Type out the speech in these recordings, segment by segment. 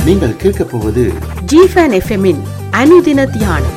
நீங்கள் கேட்கப் போவது ஜிஃபன் எஃப்எம்மின் அனுதின தியானம்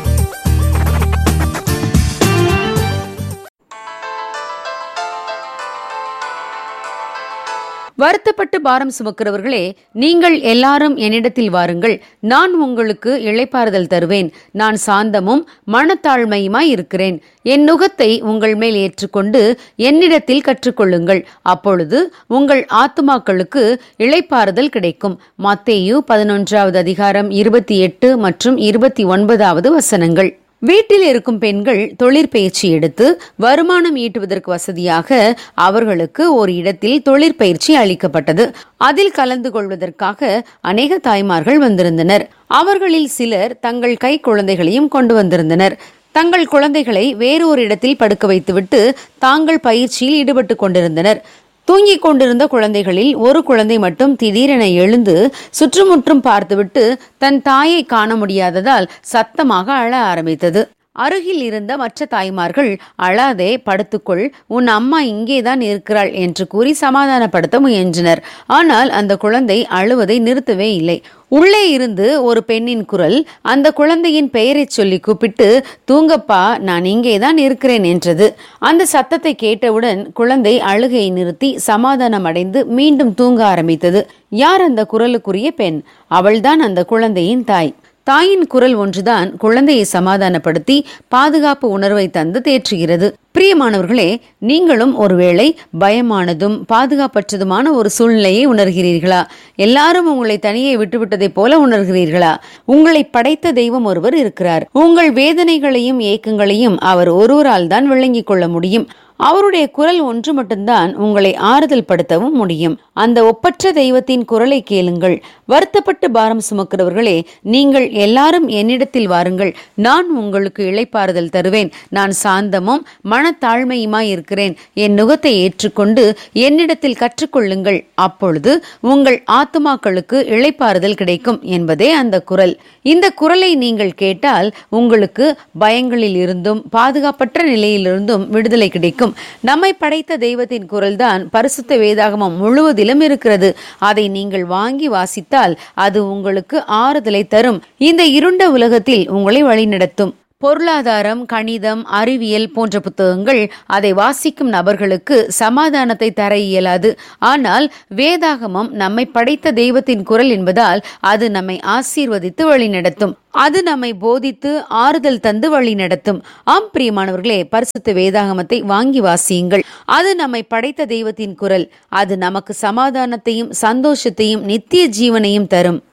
வருத்தப்பட்டு பாரம் சுமக்கிறவர்களே நீங்கள் எல்லாரும் என்னிடத்தில் வாருங்கள் நான் உங்களுக்கு இளைப்பாறுதல் தருவேன் நான் சாந்தமும் மனத்தாழ்மையுமாய் இருக்கிறேன் என் நுகத்தை உங்கள் மேல் ஏற்றுக்கொண்டு என்னிடத்தில் கற்றுக்கொள்ளுங்கள் அப்பொழுது உங்கள் ஆத்துமாக்களுக்கு இளைப்பாறுதல் கிடைக்கும் மத்தேயு பதினொன்றாவது அதிகாரம் இருபத்தி எட்டு மற்றும் இருபத்தி ஒன்பதாவது வசனங்கள் வீட்டில் இருக்கும் பெண்கள் தொழிற்பயிற்சி எடுத்து வருமானம் ஈட்டுவதற்கு வசதியாக அவர்களுக்கு ஒரு இடத்தில் தொழிற்பயிற்சி அளிக்கப்பட்டது அதில் கலந்து கொள்வதற்காக அநேக தாய்மார்கள் வந்திருந்தனர் அவர்களில் சிலர் தங்கள் கை குழந்தைகளையும் கொண்டு வந்திருந்தனர் தங்கள் குழந்தைகளை வேறொரு இடத்தில் படுக்க வைத்துவிட்டு தாங்கள் பயிற்சியில் ஈடுபட்டு கொண்டிருந்தனர் தூங்கிக் கொண்டிருந்த குழந்தைகளில் ஒரு குழந்தை மட்டும் திடீரென எழுந்து சுற்றுமுற்றும் பார்த்துவிட்டு தன் தாயை காண முடியாததால் சத்தமாக அழ ஆரம்பித்தது அருகில் இருந்த மற்ற தாய்மார்கள் அழாதே படுத்துக்கொள் உன் அம்மா இங்கேதான் இருக்கிறாள் என்று கூறி சமாதானப்படுத்த முயன்றனர் ஆனால் அந்த குழந்தை அழுவதை நிறுத்தவே இல்லை உள்ளே இருந்து ஒரு பெண்ணின் குரல் அந்த குழந்தையின் பெயரைச் சொல்லி கூப்பிட்டு தூங்கப்பா நான் இங்கேதான் இருக்கிறேன் என்றது அந்த சத்தத்தை கேட்டவுடன் குழந்தை அழுகையை நிறுத்தி சமாதானம் அடைந்து மீண்டும் தூங்க ஆரம்பித்தது யார் அந்த குரலுக்குரிய பெண் அவள்தான் அந்த குழந்தையின் தாய் தாயின் குரல் ஒன்றுதான் குழந்தையை சமாதானப்படுத்தி பாதுகாப்பு உணர்வை தந்து தேற்றுகிறது பிரியமானவர்களே நீங்களும் ஒருவேளை பயமானதும் பாதுகாப்பற்றதுமான ஒரு சூழ்நிலையை உணர்கிறீர்களா எல்லாரும் உங்களை தனியே விட்டுவிட்டதைப் போல உணர்கிறீர்களா உங்களை படைத்த தெய்வம் ஒருவர் இருக்கிறார் உங்கள் வேதனைகளையும் ஏக்கங்களையும் அவர் ஒருவரால் தான் விளங்கிக் கொள்ள முடியும் அவருடைய குரல் ஒன்று மட்டும்தான் உங்களை ஆறுதல் படுத்தவும் முடியும் அந்த ஒப்பற்ற தெய்வத்தின் குரலை கேளுங்கள் வருத்தப்பட்டு பாரம் சுமக்கிறவர்களே நீங்கள் எல்லாரும் என்னிடத்தில் வாருங்கள் நான் உங்களுக்கு இளைப்பாறுதல் தருவேன் நான் சாந்தமும் மனத்தாழ்மையுமாய் இருக்கிறேன் என் நுகத்தை ஏற்றுக்கொண்டு என்னிடத்தில் கற்றுக்கொள்ளுங்கள் அப்பொழுது உங்கள் ஆத்துமாக்களுக்கு இளைப்பாறுதல் கிடைக்கும் என்பதே அந்த குரல் இந்த குரலை நீங்கள் கேட்டால் உங்களுக்கு பயங்களில் இருந்தும் பாதுகாப்பற்ற நிலையிலிருந்தும் விடுதலை கிடைக்கும் நம்மை படைத்த தெய்வத்தின் குரல்தான் பரிசுத்த வேதாகமம் முழுவதிலும் இருக்கிறது அதை நீங்கள் வாங்கி வாசித்தால் அது உங்களுக்கு ஆறுதலை தரும் இந்த இருண்ட உலகத்தில் உங்களை வழிநடத்தும் பொருளாதாரம் கணிதம் அறிவியல் போன்ற புத்தகங்கள் அதை வாசிக்கும் நபர்களுக்கு சமாதானத்தை தர இயலாது ஆனால் வேதாகமம் நம்மை படைத்த தெய்வத்தின் குரல் என்பதால் அது நம்மை ஆசீர்வதித்து வழிநடத்தும் அது நம்மை போதித்து ஆறுதல் தந்து வழி நடத்தும் ஆம் பிரியமானவர்களே பரிசுத்த வேதாகமத்தை வாங்கி வாசியுங்கள் அது நம்மை படைத்த தெய்வத்தின் குரல் அது நமக்கு சமாதானத்தையும் சந்தோஷத்தையும் நித்திய ஜீவனையும் தரும்